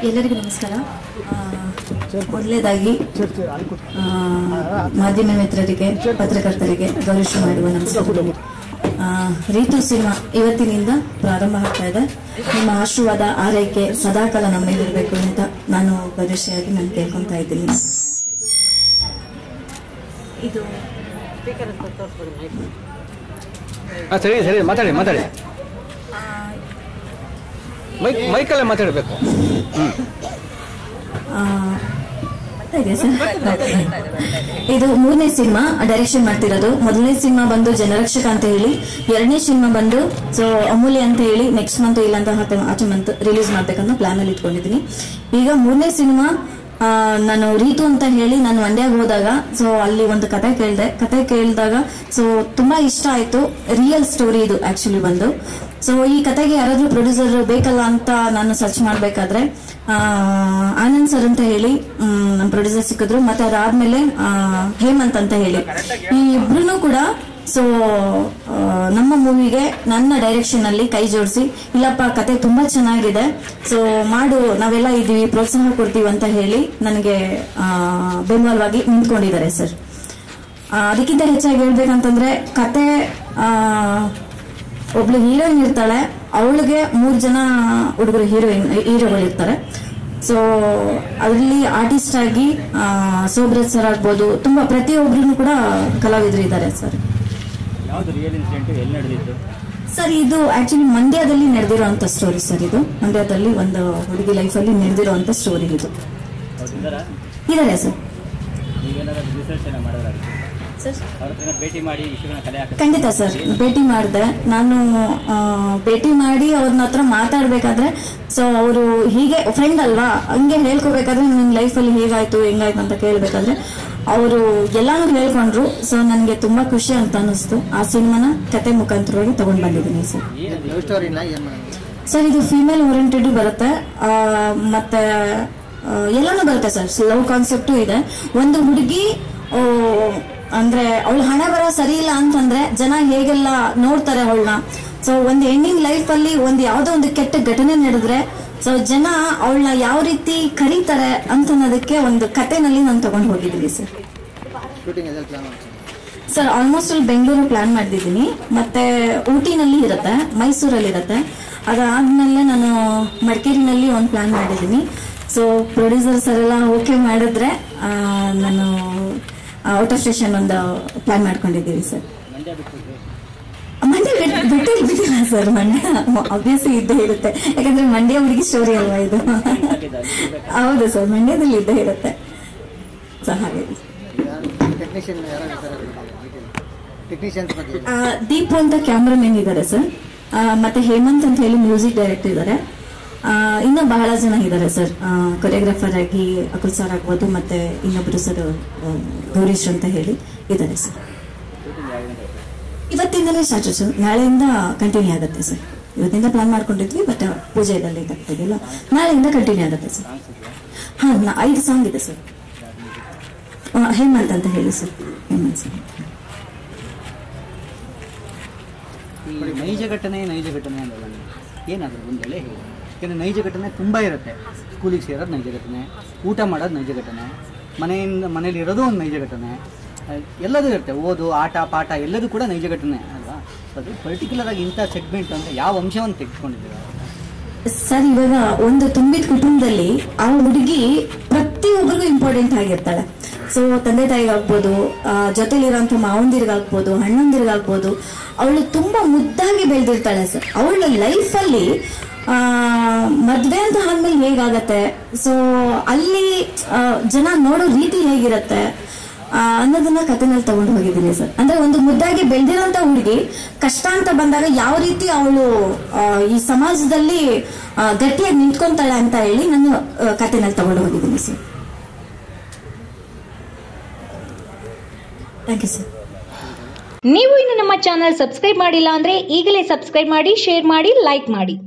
ಎಲ್ಲರಿಗೂ ನಮಸ್ಕಾರ ಆ, ಮೊದಲನೇದಾಗಿ ಆ, ಮಾಧ್ಯಮ ಮಿತ್ರರಿಗೆ ಪತ್ರಕರ್ತರಿಗೆ ಗೌರವ ಮಾಡುವ ನಮಸ್ಕಾರಗಳು ಆ, ರೀತು ಸಿನಿಮಾ ಇವತ್ತಿನಿಂದ ಪ್ರಾರಂಭ ಆಗ್ತಾ ಇದೆ ನಿಮ್ಮ ಆಶೀರ್ವಾದ ಆರೈಕೆ ಸದಾಕಾಲ ನಮ್ಮ ಮೇಲಿರಬೇಕು ಅಂತ ನಾನು ಭರವಸೆಯಾಗಿ ನಾನು ಕೇಳ್ಕೊಂತಾ ಇದ್ದೀನಿ ಇದು ಹಾಂ ಸರಿ ಸರಿ ಮಾತಾಡಿ ಮಾತಾಡಿ ಮೈಕ್ ಮೈಕಲ್ಲೇ ಮಾತಾಡಬೇಕು ಆ, ಬರ್ತಾ ಇದೆಯಾ ಸರ್? ಇದು ಮೂರನೇ ಸಿನಿಮಾ ಡೈರೆಕ್ಷನ್ ಮಾಡ್ತಿರೋದು ಮೊದಲನೇ ಸಿನಿಮಾ ಬಂದು ಜನರಕ್ಷಕ ಅಂತ ಹೇಳಿ ಎರಡನೇ ಸಿನಿಮಾ ಬಂದು ಸೊ ಅಮೂಲ್ಯ ಅಂತ ಹೇಳಿ ನೆಕ್ಸ್ಟ್ ಮಂತ್ ಇಲ್ಲ ಅಂತ ಹತ್ತು ಆಚೆ ಮಂತ್ ರಿಲೀಸ್ ಮಾಡ್ಬೇಕಂತ ಪ್ಲಾನ್ ಅಲ್ಲಿ ಇಟ್ಕೊಂಡಿದ್ದೀನಿ ಈಗ ಮೂರನೇ ಸಿನಿಮಾ ಆ, ನಾನು ರೀತು ಅಂತ ಹೇಳಿ ನಾನು ಮಂಡ್ಯಾಗ ಹೋದಾಗ ಸೊ ಅಲ್ಲಿ ಒಂದು ಕತೆ ಕೇಳಿದೆ ಕತೆ ಕೇಳಿದಾಗ ಸೊ ತುಂಬಾ ಇಷ್ಟ ಆಯ್ತು ರಿಯಲ್ ಸ್ಟೋರಿ ಇದು ಆಕ್ಚುಲಿ ಬಂದು ಸೊ ಈ ಕತೆಗೆ ಯಾರಾದ್ರೂ ಪ್ರೊಡ್ಯೂಸರ್ ಬೇಕಲ್ಲ ಅಂತ ನಾನು ಸರ್ಚ್ ಮಾಡ್ಬೇಕಾದ್ರೆ ಆ, ಆನಂದ್ ಸರ್ ಅಂತ ಹೇಳಿ ಮ್, ನಮ್ಮ ಪ್ರೊಡ್ಯೂಸರ್ ಸಿಕ್ಕಿದ್ರು ಮತ್ತೆ ಅದಾದ್ಮೇಲೆ ಆ, ಹೇಮಂತ್ ಅಂತ ಹೇಳಿ ಈ ಇಬ್ರು ಕೂಡ ಸೊ ನಮ್ಮ ಮೂವಿಗೆ ನನ್ನ ಡೈರೆಕ್ಷನ್ ಅಲ್ಲಿ ಕೈ ಜೋಡಿಸಿ ಇಲ್ಲಪ್ಪ ಕತೆ ತುಂಬಾ ಚೆನ್ನಾಗಿದೆ ಸೊ ಮಾಡು ನಾವೆಲ್ಲ ಇದೀವಿ ಪ್ರೋತ್ಸಾಹ ಕೊಡ್ತೀವಿ ಅಂತ ಹೇಳಿ ನನಗೆ ಆ, ಬೆಂಬಲವಾಗಿ ನಿಂತ್ಕೊಂಡಿದ್ದಾರೆ ಸರ್ ಆ, ಅದಕ್ಕಿಂತ ಹೆಚ್ಚಾಗಿ ಹೇಳ್ಬೇಕಂತಂದ್ರೆ ಕತೆ ಆ, ಒಬ್ಳು ಹೀರೋಯಿನ್ ಇರ್ತಾಳೆ ಅವಳಿಗೆ ಮೂರ್ ಜನ ಹುಡುಗರು ಹೀರೋಯಿನ್ ಹೀರೋಗಳು ಇರ್ತಾರೆ ಸೊ ಅದರಲ್ಲಿ ಆರ್ಟಿಸ್ಟ್ ಆಗಿ ಆ, ಸೋಬ್ರತ್ ಸರ್ ಆಗ್ಬೋದು ತುಂಬಾ ಪ್ರತಿಯೊಬ್ರು ಕೂಡ ಕಲಾವಿದರು ಇದ್ದಾರೆ ಸರ್ ಯಾವುದು ರಿಯಲ್ ಇನ್ಸಿಡೆಂಟ್ ಎಲ್ಲಿ ನಡೆದಿತ್ತು ಸರ್ ಇದು ಆಕ್ಚುಲಿ ಮಂಡ್ಯದಲ್ಲಿ ನಡೆದಿರುವಂತ ಸ್ಟೋರಿ ಸರ್ ಇದು ಮಂಡ್ಯದಲ್ಲಿ ಒಂದು ಹುಡುಗಿ ಲೈಫಲ್ಲಿ ನಡೆದಿರುವಂತ ಸ್ಟೋರಿ ಇದು ಅವ್ರು ಇದ್ದಾರಾ ಇದಾರೆ ಸರ್ ನೀವೇನಾದ್ರು ರಿಸರ್ಚ್ ಏನೋ ಮಾಡೋದಾಗುತ್ತೆ ಸರ್ ಅವ್ರ ಹತ್ರ ಭೇಟಿ ಮಾಡಿ ವಿಷಯಗಳನ್ನ ಕಲೆ ಹಾಕಿ ಖಂಡಿತ ಸರ್ ಭೇಟಿ ಮಾಡಿದೆ ನಾನು ಆ, ಭೇಟಿ ಮಾಡಿ ಅವ್ರನ್ನ ಹತ್ರ ಮಾತಾಡ್ಬೇಕಾದ್ರೆ ಸೊ ಅವರು ಹೀಗೆ ಫ್ರೆಂಡ್ ಅಲ್ವಾ ಹಂಗೆ ಹೇಳ್ಕೋಬೇಕಾದ್ರೆ ನಿನ್ ಲೈಫಲ್ಲಿ ಹೇಗಾಯ್ತು ಹೆಂಗಾಯ್ತು ಅಂತ ಕೇಳ್ಬೇಕಾದ್ರೆ ಅವರು ಎಲ್ಲಾನು ಹೇಳ್ಕೊಂಡ್ರು ಸೊ ನನಗೆ ತುಂಬಾ ಖುಷಿ ಅಂತ ಅನಿಸ್ತು ಆ ಸಿನಿಮಾನ ಕತೆ ಮುಖಾಂತರವಾಗಿ ತಗೊಂಡ್ ಬಂದಿದ್ದೀನಿ ಸರ್ ಲವ್ ಸ್ಟೋರಿನ ಏನ್ ಮಾಡೋದು ಸರ್ ಇದು ಫಿಮೇಲ್ ಓರಿಯೆಂಟೆಡ್ ಬರುತ್ತೆ ಆ, ಮತ್ತೆ ಆ, ಎಲ್ಲಾನು ಬರುತ್ತೆ ಸರ್ ಲವ್ ಕಾನ್ಸೆಪ್ಟು ಇದೆ ಒಂದು ಹುಡುಗಿ ಆ, ಅಂದ್ರೆ ಅವಳ ಹಣ ಬರ ಸರಿ ಇಲ್ಲ ಅಂತಂದ್ರೆ ಜನ ಹೇಗೆಲ್ಲ ನೋಡ್ತಾರೆ ಅವಳನ್ನ ಸೊ ಒಂದು ಹೆಣ್ಣಿನ ಲೈಫ್ ಅಲ್ಲಿ ಒಂದು ಯಾವ್ದೋ ಒಂದು ಕೆಟ್ಟ ಘಟನೆ ನಡೆದ್ರೆ ಸೊ ಜನ ಅವಳನ್ನ ಯಾವ ರೀತಿ ಕರೀತಾರೆ ಅಂತ ಅನ್ನೋದಕ್ಕೆ ಒಂದು ಕತೆನಲ್ಲಿ ನಾನು ತಗೊಂಡು ಹೋಗಿದ್ದೀನಿ ಸರ್ ಶೂಟಿಂಗ್ ಎಲ್ಲಿ ಪ್ಲಾನ್ ಮಾಡ್ತೀನಿ ಸರ್ ಆಲ್ಮೋಸ್ಟ್ ಅಲ್ಲಿ ಬೆಂಗಳೂರು ಪ್ಲಾನ್ ಮಾಡಿದ್ದೀನಿ ಮತ್ತೆ ಊಟಿನಲ್ಲಿ ಇರುತ್ತೆ ಮೈಸೂರಲ್ಲಿ ಇರುತ್ತೆ ಅದಾದ್ಮೇಲೆ ನಾನು ಮಡಿಕೇರಿನಲ್ಲಿ ಒಂದು ಪ್ಲಾನ್ ಮಾಡಿದ್ದೀನಿ ಸೊ ಪ್ರೊಡ್ಯೂಸರ್ ಸರ್ ಎಲ್ಲ ಓಕೆ ಮಾಡಿದ್ರೆ ಆ, ನಾನು ಔಟ್ ಆಫ್ ಸ್ಟೇಷನ್ ಒಂದು ಪ್ಲಾನ್ ಮಾಡ್ಕೊಂಡಿದ್ದೀವಿ ಸರ್ ಮಂಡ್ಯ ಬಿಟ್ಬಿಟ್ರಿ ಮಂಡ್ಯ ಬಿಟ್ಟು ಬಿಟ್ಟು ಬಿಟ್ಟಿಲ್ಲ ಸರ್ ಮಂಡ್ಯ ಅಭ್ಯಾಸ ಇದ್ದೇ ಇರುತ್ತೆ ಯಾಕಂದ್ರೆ ಮಂಡ್ಯ ಹುಡುಗಿ ಸ್ಟೋರಿ ಅಲ್ವಾ ಇದು ಹೌದು ಸರ್ ಮಂಡ್ಯದಲ್ಲಿ ಇದ್ದೇ ಇರುತ್ತೆ ಸೊ ಹಾಗೆ ಟೆಕ್ನಿಷಿಯನ್ ಯಾರು ಇರ್ತಾರೆ ಟೆಕ್ನಿಷಿಯನ್ಸ್ ಬಗ್ಗೆ ಆ, ದೀಪು ಅಂತ ಕ್ಯಾಮ್ರಾಮನ್ ಇದ್ದಾರೆ ಸರ್ ಆ, ಮತ್ತೆ ಹೇಮಂತ್ ಅಂತ ಹೇಳಿ ಮ್ಯೂಸಿಕ್ ಡೈರೆಕ್ಟರ್ ಇದ್ದಾರೆ ಆ, ಇನ್ನು ಬಹಳ ಜನ ಇದ್ದಾರೆ ಸರ್ ಕೊರಿಯೋಗ್ರಾಫರ್ ಆಗಿ ಅಕುಲ್ ಸರ್ ಆಗ್ಬೋದು ಮತ್ತೆ ಇನ್ನೊಬ್ರು ಸರ್ ಗೌರೀಶ್ ಅಂತ ಹೇಳಿ ಇದ್ದಾರೆ ಸರ್ ಇವತ್ತಿಂದಲೇ ಸ್ಟಾರ್ಟ್ ಸರ್ ನಾಳೆಯಿಂದ ಕಂಟಿನ್ಯೂ ಆಗುತ್ತೆ ಸರ್ ಇವತ್ತಿಂದ ಪ್ಲಾನ್ ಮಾಡ್ಕೊಂಡಿದ್ವಿ ಬಟ್ ಪೂಜೆ ಎಲ್ಲ ಲೇಟ್ ಆಗ್ತಿದೆಯಲ್ಲ ನಾಳೆಯಿಂದ ಕಂಟಿನ್ಯೂ ಆಗುತ್ತೆ ಸರ್ ಹಾ ನಾ- ಐದು ಸಾಂಗ್ ಇದೆ ಸರ್ ಆ, ಹೇಮಂತ್ ಅಂತ ಹೇಳಿ ಸರ್ ಹೇಮಂತ್ ಸರ್ ಈ ನೈಜ ಘಟನೆ ನೈಜ ಘಟನೆ ಅಂದಲ್ಲ ನೀವು ಏನಾದರೂ ಒಂದೆಳೆ ಹೇಳಿ ಯಾಕೆಂದರೆ ನೈಜ ಘಟನೆ ತುಂಬ ಇರುತ್ತೆ ಸ್ಕೂಲಿಗೆ ಸೇರೋದು ನೈಜ ಘಟನೆ ಊಟ ಮಾಡೋದು ನೈಜ ಘಟನೆ ಮನೆಯಿಂದ ಮನೇಲಿ ಇರೋದು ಒಂದು ನೈಜ ಘಟನೆ ಅಹ್, ಎಲ್ಲದೂ ಇರುತ್ತೆ ಓದು ಆಟ ಪಾಠ ಎಲ್ಲದೂ ಕೂಡ ನೈಜ ಘಟನೆ ಅಲ್ವಾ So ಅದು ಪರ್ಟಿಕ್ಯುಲರ್ ಆಗಿ ಇಂಥ ಸೆಗ್ಮೆಂಟ್ ಅಂದರೆ ಯಾವ ಅಂಶವನ್ನು ತೆಗೆದುಕೊಂಡಿದ್ದೀರಾ ಸರ್ ಇವಾಗ ಒಂದು ತುಂಬಿದ ಕುಟುಂಬದಲ್ಲಿ ಆ ಹುಡುಗಿ ಪ್ರತಿಯೊಬ್ಬರಿಗೂ ಇಂಪಾರ್ಟೆಂಟ್ ಆಗಿರ್ತಾಳೆ ಸೊ ತಂದೆ ತಾಯಿಗಾಗ್ಬೋದು ಆ, ಜೊತೆಲಿರೋಂಥ ಮಾವಂದಿರ್ಗಾಗ್ಬೋದು ಅಣ್ಣಂದಿರ್ಗಾಗ್ಬೋದು ಅವಳು ತುಂಬಾ ಮುದ್ದಾಗಿ ಬೆಳೆದಿರ್ತಾಳೆ ಸರ್ ಅವಳ ಲೈಫಲ್ಲಿ ಮದ್ವೆ ಅಂತ ಆದ್ಮೇಲೆ ಹೇಗಾಗತ್ತೆ ಸೊ ಅಲ್ಲಿ ಆ, ಜನ ನೋಡೋ ರೀತಿ ಹೇಗಿರತ್ತೆ ಆ, ಅನ್ನೋದನ್ನ ಕಥೆನಲ್ಲಿ ತಗೊಂಡು ಹೋಗಿದ್ದೀನಿ ಸರ್ ಅಂದ್ರೆ ಒಂದು ಮುದ್ದಾಗಿ ಬೆಳೆದಿರೋಂತ ಹುಡುಗಿ ಕಷ್ಟ ಅಂತ ಬಂದಾಗ ಯಾವ ರೀತಿ ಅವಳು ಈ ಸಮಾಜದಲ್ಲಿ ಆ, ಗಟ್ಟಿಯಾಗಿ ನಿಂತ್ಕೊಂತಾಳೆ ಅಂತ ಹೇಳಿ ನಾನು ಆ, ಕಥೆನಲ್ಲಿ ತಗೊಂಡು ಹೋಗಿದ್ದೀನಿ ಸರ್ ಥ್ಯಾಂಕ್ ಯು ಸರ್ ನೀವು ಇನ್ನು ನಮ್ಮ ಚಾನಲ್ ಸಬ್ಸ್ಕ್ರೈಬ್ ಮಾಡಿಲ್ಲ ಅಂದ್ರೆ ಈಗಲೇ ಸಬ್ಸ್ಕ್ರೈಬ್ ಮಾಡಿ ಶೇರ್ ಮಾಡಿ ಲೈಕ್ ಮಾಡಿ